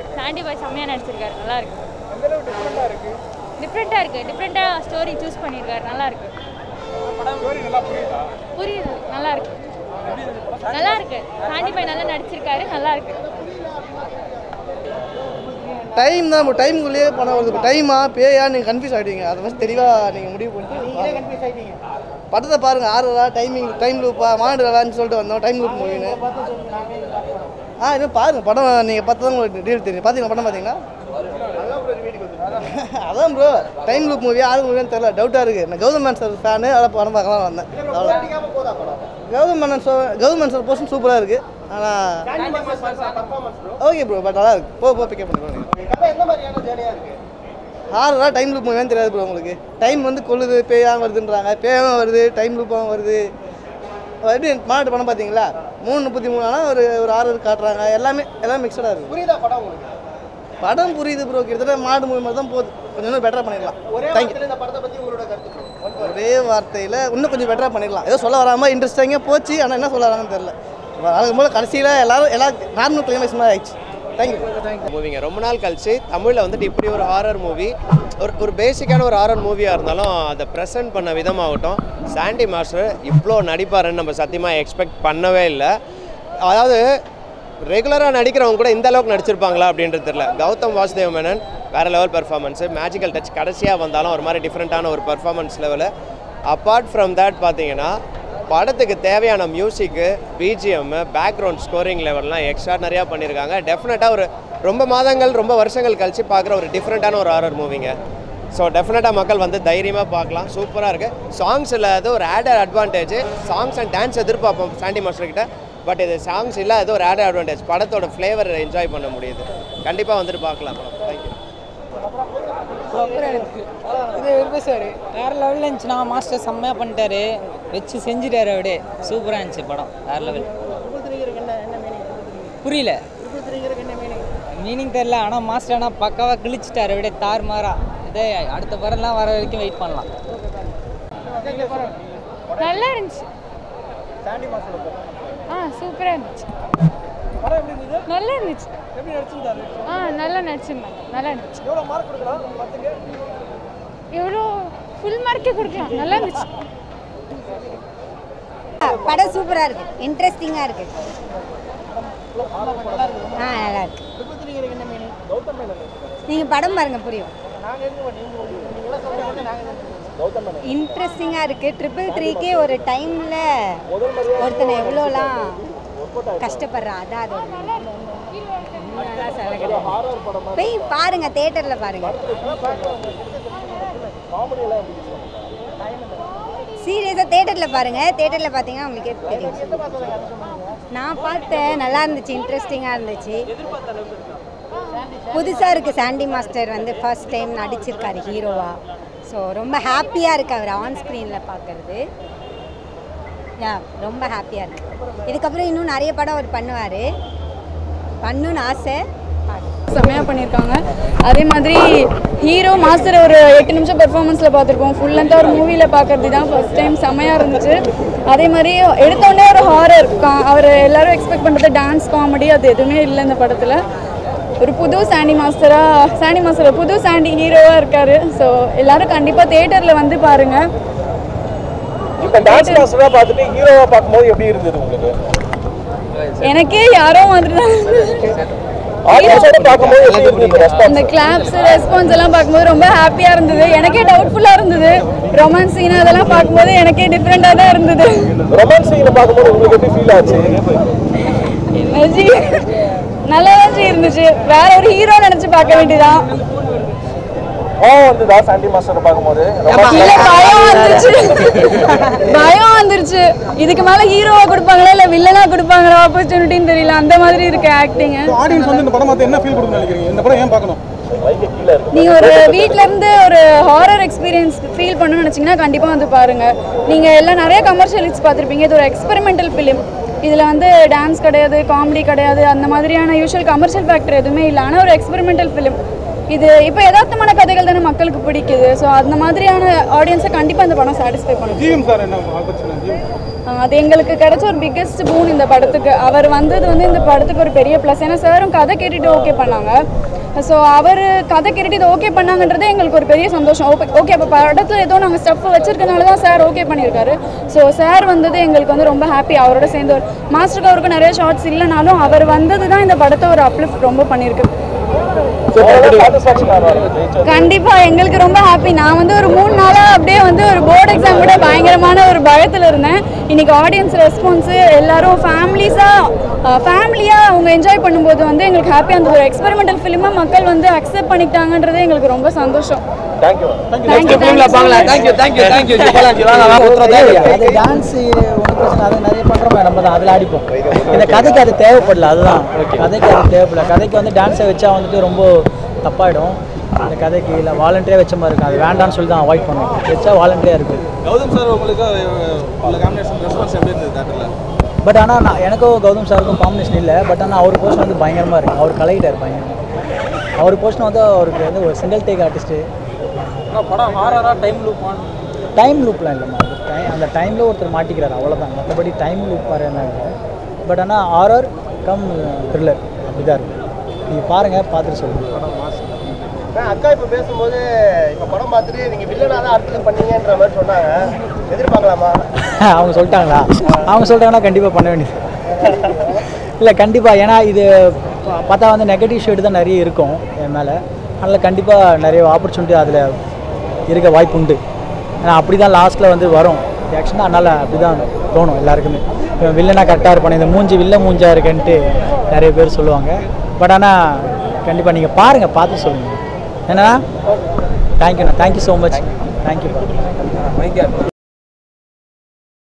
சாண்டி பாய் செம்மையாக நடிச்சிருக்காரு நல்லா இருக்கு எந்த அளவு டிஃப்ரெண்டாக இருக்குது டிஃப்ரெண்ட்டாக இருக்குது டிஃப்ரெண்ட்டாக ஸ்டோரி சூஸ் பண்ணியிருக்காரு நல்லா இருக்கு ஸ்டோரி நல்லா புரியுதா புரியுது நல்லா இருக்கு நல்லா இருக்கு சாண்டி பாய் நல்லா நடிச்சிருக்காரு நல்லா இருக்கு டைம் தான் இப்போ டைமுக்குள்ளேயே பணம் வருது இப்போ டைமா பேயா நீங்கள் கன்ஃபியூஸ் ஆகிடுவீங்க அதை ஃபஸ்ட் தெளிவாக நீங்கள் முடிவு பண்ணிட்டு படத்தை பாருங்கள் ஆறுரா டைமிங் டைம் லூப்பா மாநிலன்னு சொல்லிட்டு வந்தோம் டைம் லூப் மூவின்னு ஆ இன்னும் பாருங்கள் படம் நீங்கள் பார்த்து தான் உங்களுக்கு டீல் தெரியும் பார்த்தீங்களா படம் பார்த்தீங்களா அதான் ப்ரோ டைம் லூப் மூவி ஆறு மூவியான்னு தெரியல டவுட்டாக இருக்குது நான் கௌதம் மேன் சார் ஃபேனு அதை படம் பார்க்கலாம் வந்தேன் அவ்வளோ Gautham Menon so Gautham Menon sir portion சூப்பராக இருக்குது ஆனால் ஓகே ப்ரோ பட் நல்லா இருக்கு போ போ பிக்கப் பண்ணிக்கோங்க ஹாரரா டைம் லூப் மூவியான்னு தெரியாது ப்ரோ உங்களுக்கு டைம் வந்து கொள்ளுது பேயாக வருதுன்றாங்க பேயாகவும் வருது டைம் லூப்பாகவும் வருது எப்படி மாநாட்டு படம் பார்த்தீங்களா மூணு முப்பத்தி மூணு ஆனால் ஒரு ஒரு ஆறு காட்டுறாங்க எல்லாமே எல்லாம் மிக்சடாக இருக்குது புரியுதா படம் உங்களுக்கு படம் புரியுது ப்ரோ கிட்டத்தட்ட மாடு மூவி மாதிரி தான் போகுது கொஞ்சம் இன்னும் பெட்டராக பண்ணிடலாம் ஒரே தேங்க்யூ வார்த்தையில இந்த படத்தை பற்றி உங்களோட கருத்து bro. ஒரே வார்த்தையில் இன்னும் கொஞ்சம் பெட்டராக பண்ணிடலாம் ஏதோ சொல்ல வராமல் இன்ட்ரெஸ்டிங்காக போச்சு ஆனால் என்ன சொல்ல வராங்கன்னு தெரில அதுக்கு போல கடைசியில் எல்லாரும் எல்லா நார்மல் கிளைமேக்ஸ் மாதிரி ஆயிடுச்சு தேங்க்யூ மூவிங்க ரொம்ப நாள் கழிச்சு தமிழில் வந்துட்டு இப்படி ஒரு ஹாரர் மூவி ஒரு ஒரு பேசிக்கான ஒரு ஹாரர் மூவியாக இருந்தாலும் அதை ப்ரெசென்ட் பண்ண விதமாகட்டும் சாண்டி மாஸ்டர் இவ்வளோ நடிப்பாருன்னு நம்ம சத்தியமாக எக்ஸ்பெக்ட் பண்ணவே இல்லை அதாவது ரெகுலராக நடிக்கிறவங்க கூட இந்த அளவுக்கு நடிச்சிருப்பாங்களா அப்படின்றது தெரியல கௌதம் வாசுதேவ மேனன் வேறு லெவல் பெர்ஃபார்மன்ஸு மேஜிக்கல் டச் கடைசியாக வந்தாலும் ஒரு மாதிரி டிஃப்ரெண்ட்டான ஒரு performance level apart from that பார்த்தீங்கன்னா படத்துக்கு தேவையான மியூசிக்கு பிஜிஎம் பேக்ரவுண்ட் ஸ்கோரிங் லெவல்லாம் எக்ஸ்ட்ரானரியாக பண்ணியிருக்காங்க டெஃபினட்டாக ஒரு ரொம்ப மாதங்கள் ரொம்ப வருஷங்கள் கழித்து பார்க்குற ஒரு டிஃப்ரெண்ட்டான ஒரு ஹாரர் மூவிங்க ஸோ டெஃபினட்டாக மக்கள் வந்து தைரியமாக பார்க்கலாம் சூப்பராக இருக்குது சாங்ஸ் இல்லாத ஒரு added advantage songs and dance எதிர்பார்ப்போம் சாண்டி மாஸ்டர் கிட்ட பட் இது சாங்ஸ் இல்லாத ஒரு ஆடர் அட்வான்டேஜ் படத்தோட ஃப்ளேவர் என்ஜாய் பண்ண முடியுது கண்டிப்பாக வந்துட்டு பார்க்கலாம் படம் தேங்க்யூ அப்புறம் எனக்கு இது பேசுவார் வேறு லெவலில் இருந்துச்சுண்ணா மாஸ்டர் செம்மையாக பண்ணிட்டாரு வச்சு செஞ்சுட்டாரு அப்படியே சூப்பராக இருந்துச்சு படம் வேறு லெவல் புரியல மீனிங் தெரில ஆனால் மாஸ்டர் ஆனால் பக்காவாக கிழிச்சிட்டாரு அப்படியே தார் மாறா இதே அடுத்த படம்லாம் வர வரைக்கும் வெயிட் பண்ணலாம் நல்லா இருந்துச்சு சாண்டி மாஸ்டரோட படம். ஆ சூப்பராக இருந்துச்சு படம் எப்படி இருந்தது நல்லா இருந்துச்சு எப்படி நடிச்சிருந்தாரு ஆ நல்லா நடிச்சிருந்தாங்க நல்லா இருந்துச்சு எவ்வளோ மார்க் கொடுக்கலாம் பத்துக்கு எவ்வளோ ஃபுல் மார்க்கே கொடுக்கலாம் நல்லா இருந்துச்சு படம் சூப்பராக இருக்கு இன்ட்ரெஸ்டிங்காக இருக்கு ஆ நல்லா இருக்கு கௌதம் மேனன் நீங்கள் படம் பாருங்க புரியும் நாங்கள் எங்க நீங்க நீங்களாம் சொல்லுங்க நாங்கள் கௌதம் மேனன் இன்ட்ரெஸ்டிங்காக இருக்கு ட்ரிபிள் த்ரீக்கே ஒரு டைமில் ஒருத்தனை எவ்வளோலாம் கஷ்டப்படுறான் அதான் அதோட meaning. இன்னும் நல்லா சொல்ல கிடையாது. போய் பாருங்க தேட்டரில் பாருங்க சீரியஸாக தேட்டரில் பாருங்க தேட்டரில் பார்த்தீங்கன்னா உங்களுக்கே தெரியும் நான் பார்த்தேன் நல்லா இருந்துச்சு இன்ட்ரெஸ்டிங்காக இருந்துச்சு புதுசாக இருக்குது சாண்டி மாஸ்டர் வந்து ஃபர்ஸ்ட் டைம் நடிச்சிருக்காரு ஹீரோவா ஸோ ரொம்ப ஹாப்பியாக இருக்கு அவர் ஆன் ஸ்க்ரீனில் பார்க்குறது யா ரொம்ப ஹாப்பியாக இருக்கு இதுக்கப்புறம் இன்னும் நிறைய படம் அவர் பண்ணுவார் பண்ணணும்னு ஆசை பார்க்கலாம் செம்மையாக பண்ணியிருக்காங்க அதே மாதிரி ஹீரோ மாஸ்டர் ஒரு எட்டு நிமிஷம் பெர்ஃபார்மன்ஸில் பார்த்துருக்கோம் ஃபுல் லென்த்தாக ஒரு மூவியில் பார்க்கறது தான் ஃபர்ஸ்ட் டைம் செம்மையாக இருந்துச்சு அதே மாதிரி எடுத்தோடனே ஒரு ஹாரர் அவர் எல்லாரும் எக்ஸ்பெக்ட் பண்ணுறது டான்ஸ் காமெடி அது எதுவுமே இல்லை இந்த படத்தில் ஒரு புது சாண்டி மாஸ்டராக சாண்டி மாஸ்டர் புது சாண்டி ஹீரோவாக இருக்கார் ஸோ எல்லாரும் கண்டிப்பாக தேட்டரில் வந்து பாருங்கள் இப்போ டான்ஸ் மாஸ்டராக பார்த்துட்டு ஹீரோவாக பார்க்கும்போது எப்படி இருந்தது உங்களுக்கு எனக்கே யாரோ மாதிரி தான் ஆடியன்ஸோட பார்க்கும்போது எப்படி இருந்தது அந்த ரெஸ்பான்ஸ் கிளாப்ஸ் ரெஸ்பான்ஸ் எல்லாம் பார்க்கும்போது ரொம்ப ஹாப்பியாக இருந்தது எனக்கே டவுட்ஃபுல்லாக இருந்தது ரொமான்ஸ் சீன் அதெல்லாம் பார்க்கும்போது எனக்கே டிஃப்ரெண்ட்டாக தான் இருந்தது ரொமான்ஸ் சீனை பார்க்கும்போது உங்களுக்கு எப்படி ஃபீல் ஆச்சு எனர்ஜி நல்ல எனர்ஜி இருந்துச்சு வேற ஒரு ஹீரோ நினச்சி பார்க்க வேண்டியதான் கோவம் வந்ததா சாண்டி மாஸ்டரை பார்க்கும்போது இல்ல பயம் வந்துருச்சு பயம் வந்துருச்சு இதுக்கு மேல ஹீரோவா கொடுப்பாங்களா இல்ல வில்லனா கொடுப்பாங்களா ஆப்பர்ச்சுனிட்டின்னு தெரியல அந்த மாதிரி இருக்கு ஆக்டிங் ஆடியன்ஸ் வந்து இந்த படம் பார்த்து என்ன ஃபீல் கொடுக்கணும்னு நினைக்கிறீங்க இந்த படம் ஏன் பார்க்கணும் நீங்க ஒரு வீட்ல இருந்து ஒரு ஹாரர் எக்ஸ்பீரியன்ஸ் ஃபீல் பண்ணணும்னு நினைச்சீங்கன்னா கண்டிப்பா வந்து பாருங்க நீங்க எல்லாம் நிறைய கமர்ஷியல் ஹிட்ஸ் பார்த்திருப்பீங்க இது ஒரு எக்ஸ்பெரிமெண்டல் ஃபிலிம் இதில் வந்து டான்ஸ் கிடையாது காமெடி கிடையாது அந்த மாதிரியான யூஷுவல் கமர்ஷியல் ஃபேக்டர் எதுவுமே இல்லை ஆனால் ஒரு எக்ஸ்பெரிமெண்டல் ஃபிலிம் இது இப்போ யதார்த்தமான கதைகள் தானே மக்களுக்கு பிடிக்குது ஸோ அந்த மாதிரியான ஆடியன்ஸை கண்டிப்பாக இந்த படம் சாட்டிஸ்ஃபை பண்ணும் ஜிஎம் சார் என்ன ஆப்பர்ச்சுனிட்டி ஜிஎம் அஹ் அது எங்களுக்கு கிடைச்ச ஒரு பிக்கெஸ்ட் பூன் இந்த படத்துக்கு அவர் வந்தது வந்து இந்த படத்துக்கு ஒரு பெரிய ப்ளஸ் ஏன்னா சாரும் கதை கேட்டுட்டு ஓகே பண்ணாங்க ஸோ அவர் கதை கேட்டுட்டு இதை ஓகே பண்ணாங்கன்றதே எங்களுக்கு ஒரு பெரிய சந்தோஷம் ஓகே ஓகே அப்போ படத்தில் ஏதோ நாங்கள் ஸ்டஃப் வச்சிருக்கனால தான் சார் ஓகே பண்ணியிருக்காரு ஸோ சார் வந்தது எங்களுக்கு வந்து ரொம்ப ஹாப்பி அவரோட சேர்ந்து ஒரு மாஸ்டருக்கு அவருக்கு நிறைய ஷார்ட்ஸ் இல்லைனாலும் அவர் வந்தது தான் இந்த படத்தை ஒரு அப்லிஃப்ட் ரொம்ப பண்ணியிருக்கு சாட்டிஸ்ஃபேக்ஷன் ஆவாரு ஜெயிச்சா கண்டிப்பா எங்களுக்கு ரொம்ப ஹாப்பி நான் வந்து ஒரு மூணு நாளா அப்படியே வந்து ஒரு போர்டு எக்ஸாம் கூட பயங்கரமான ஒரு பயத்துல இருந்தேன் இன்னைக்கு ஆடியன்ஸ் ரெஸ்பான்ஸ் எல்லாரும் ஃபேமிலிஸா ஃபேமிலியா அவங்க என்ஜாய் பண்ணும்போது வந்து எங்களுக்கு ஹாப்பியா அந்த ஒரு எக்ஸ்பெரிமெண்டல் ஃபிலிமை மக்கள் வந்து அக்செப்ட் பண்ணிக்கிட்டாங்கன்றது எங்களுக்கு ரொம்ப சந்தோஷம் thank you thank you thank you thank you thank you அது டான்ஸ் ஒன்றும் பிரச்சனை அது நிறைய பண்ணுறோமே நம்ம தான் அதில் அடிப்போம் இந்த கதைக்கு அது தேவைப்படல அதுதான் கதைக்கு அது தேவைப்படல கதைக்கு வந்து டான்ஸை வச்சா வந்துட்டு ரொம்ப தப்பாயிடும் அந்த கதைக்கு இல்லை வாலண்டியாக வச்ச மாதிரி இருக்கும் அது வேண்டாம்னு சொல்லி தான் அவாய்ட் பண்ணுவோம் வச்சா வாலண்டியாக இருக்கும் கௌதம் சார் உங்களுக்கு உள்ள காம்பினேஷன் ரெஸ்பான்ஸ் எப்படி இருந்தது தேட்டரில் பட் ஆனால் நான் எனக்கும் கௌதம் சாருக்கும் காம்பினேஷன் இல்லை பட் ஆனால் அவர் போர்ஷன் வந்து பயங்கரமாக இருக்குது அவர் கலையிட்டார் பயங்கரமாக அவர் போர்ஷன் வந்து அவருக்கு வந்து ஒரு சிங்கிள் டேக் ஆர்டிஸ்ட்டு ஆனால் படம் ஹாரரா டைம் லூப் ஆன் டைம் லூப்லாம் இல்லைம்மா அது டைம் அந்த டைமில் ஒருத்தர் மாட்டிக்கிறார் அவ்வளோதான் மற்றபடி டைம் லூப் பாரு என்ன இல்லை பட் ஆனால் ஆர்ஆர் கம் த்ரில்லர் அப்படி தான் இருக்குது நீங்கள் பாருங்கள் பார்த்துட்டு சொல்லுங்கள் அக்கா இப்போ பேசும்போது இப்போ படம் பார்த்துட்டு நீங்கள் வில்லனாக தான் அடுத்தது பண்ணீங்கன்ற மாதிரி சொன்னாங்க எதிர்பார்க்கலாமா அவங்க சொல்லிட்டாங்களா அவங்க சொல்லிட்டாங்கன்னா கண்டிப்பாக பண்ண வேண்டியது இல்லை கண்டிப்பாக ஏன்னா இது பா- பார்த்தா வந்து நெகட்டிவ் ஷேடு தான் நிறைய இருக்கும் என் மேலே அதனால் கண்டிப்பாக நிறைய ஆப்பர்ச்சுனிட்டி அதில் இருக்க வாய்ப்பு உண்டு ஏன்னா அப்படி தான் லாஸ்ட்டில் வந்து வரும் ஆக்சுவலாக அதனால் அப்படி தான் தோணும் எல்லாருக்குமே இவன் வில்லனா கரெக்டாக இருப்பானே இந்த மூஞ்சி வில்ல மூஞ்சா இருக்குன்ட்டு நிறைய பேர் சொல்லுவாங்க பட் ஆனால் கண்டிப்பாக நீங்கள் பாருங்கள் பார்த்து சொல்லுங்கள் ஏன்னா தேங்க்யூண்ணா தேங்க்யூ ஸோ மச் தேங்க்யூப்பா